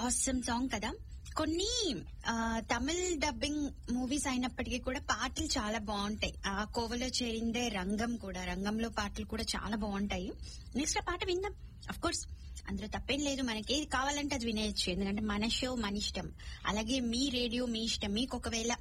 Awesome song కదా కొన్ని ఆ, తమిళ్ డబ్బింగ్ మూవీస్ అయినప్పటికీ కూడా పాటలు చాలా బాగుంటాయి ఆ కోవలో చేరిందే రంగం కూడా రంగంలో పాటలు కూడా చాలా బాగుంటాయి నెక్స్ట్ ఆ పాట విందాం అఫ్ కోర్స్ అందులో తప్పేం లేదు మనకి ఏది కావాలంటే అది వినేయచ్చు ఎందుకంటే మన షో మన ఇష్టం అలాగే మీ రేడియో మీ ఇష్టం మీకు ఒకవేళ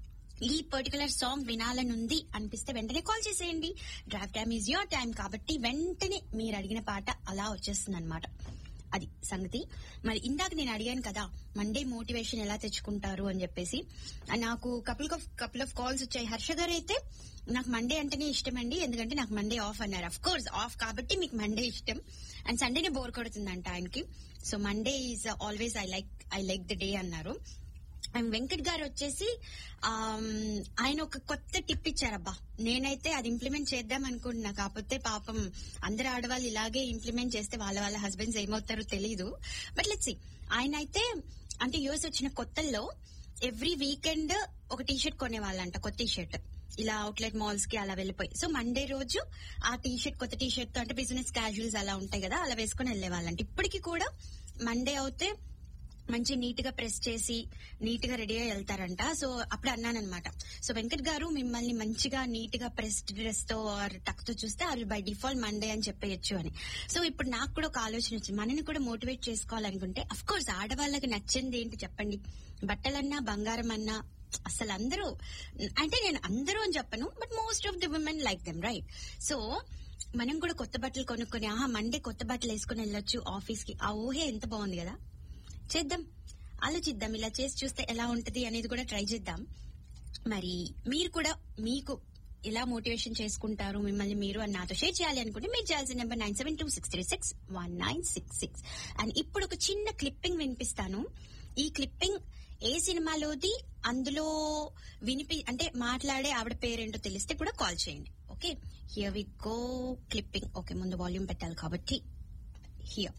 ఈ పర్టికులర్ సాంగ్ వినాలని ఉంది అనిపిస్తే వెంటనే కాల్ చేసేయండి drive time is your time కాబట్టి వెంటనే మీరు అడిగిన పాట అలా వచ్చేస్తుంది అనమాట అది సంగతి మరి ఇందాక నేను అడిగాను కదా మండే మోటివేషన్ ఎలా తెచ్చుకుంటారు అని చెప్పేసి ఆ నాకు couple of couple of calls వచ్చాయి హర్ష గారు అయితే నాకు మండే అంటేనే ఇష్టం అండి ఎందుకంటే నాకు మండే ఆఫ్ అన్నారు అఫ్ కోర్స్ ఆఫ్ కాబట్టి మీకు మండే ఇష్టం అండ్ సండేనే బోర్ కొడుతుందంట ఆయనకి so Monday is always I like I like the day అన్నారు అండ్ వెంకట్ గారు వచ్చేసి ఆమ్, ఆయన ఒక కొత్త టిప్ ఇచ్చారబ్బా నేనైతే అది ఇంప్లిమెంట్ చేద్దాం అనుకుంటున్నా కాకపోతే పాపం అందరు ఆడవాళ్ళు ఇలాగే ఇంప్లిమెంట్ చేస్తే వాళ్ళ వాళ్ళ హస్బెండ్స్ ఏమవుతారో తెలీదు బట్ లెట్స్ ఆయన అయితే అంటే యూఎస్ వచ్చిన కొత్తల్లో ఎవ్రీ వీకెండ్ ఒక టీ షర్ట్ కొనేవాళ్ళంట కొత్త టీ షర్ట్ ఇలా అవుట్లెట్ మాల్స్ కి అలా వెళ్ళిపోయి సో మండే రోజు ఆ టీ షర్ట్ కొత్త టీ షర్ట్ తో అంటే బిజినెస్ క్యాజువల్స్ అలా ఉంటాయి కదా అలా వేసుకుని వెళ్ళేవాళ్ళంట ఇప్పటికీ కూడా మండే అవుతే మంచి నీట్ గా ప్రెస్ చేసి నీట్ గా రెడీ అయి వెళ్తారంట సో అప్పుడు అన్నానమాట సో వెంకట్ గారు మిమ్మల్ని మంచిగా నీట్ గా ప్రెస్ డ్రెస్ తో ఆర్ టక్ తో చూస్తే అది బై డిఫాల్ట్ మండే అని చెప్పేయచ్చు అని సో ఇప్పుడు నాకు కూడా ఒక ఆలోచన వచ్చింది మనని కూడా మోటివేట్ చేసుకోవాలనుకుంటే అఫ్ కోర్స్ ఆడవాళ్ళకి నచ్చింది ఏంటి చెప్పండి బట్టలన్నా బంగారం అన్నా అసలు అందరూ అంటే నేను అందరూ అని చెప్పను but most of the women like them right so మనం కూడా కొత్త బట్టలు కొనుక్కొని ఆహా మండే కొత్త బట్టలు వేసుకుని వెళ్ళొచ్చు ఆఫీస్ కి ఆ ఊహే ఎంత బాగుంది కదా చేద్దాం ఆలోచిద్దాం ఇలా చేసి చూస్తే ఎలా ఉంటది అనేది కూడా ట్రై చేద్దాం మరి మీరు కూడా మీకు ఎలా మోటివేషన్ చేసుకుంటారు మిమ్మల్ని మీరు అని నాతో షేర్ చేయాలి అనుకుంటే మీరు చేయాల్సిన number nine seven two six three six one nine six six and ఇప్పుడు ఒక చిన్న క్లిప్పింగ్ వినిపిస్తాను ఈ క్లిప్పింగ్ ఏ సినిమాలోది అందులో వినిపి అంటే మాట్లాడే ఆవిడ పేరేంటో తెలిస్తే కూడా కాల్ చేయండి okay here we go clipping okay ముందు వాల్యూమ్ పెట్టాలి కాబట్టి హియర్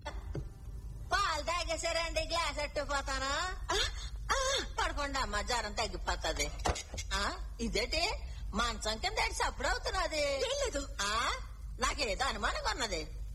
పాలు తాగేసారండి గ్లాస్ అట్టుపోతానా పడకుండా అమ్మ జ్వరం తగ్గిపోతుంది ఆ ఇదేంటి మంచం కింద సప్పుడు అవుతున్నది లేదు. ఆ నాకేదో అనుమానంగా ఉన్నది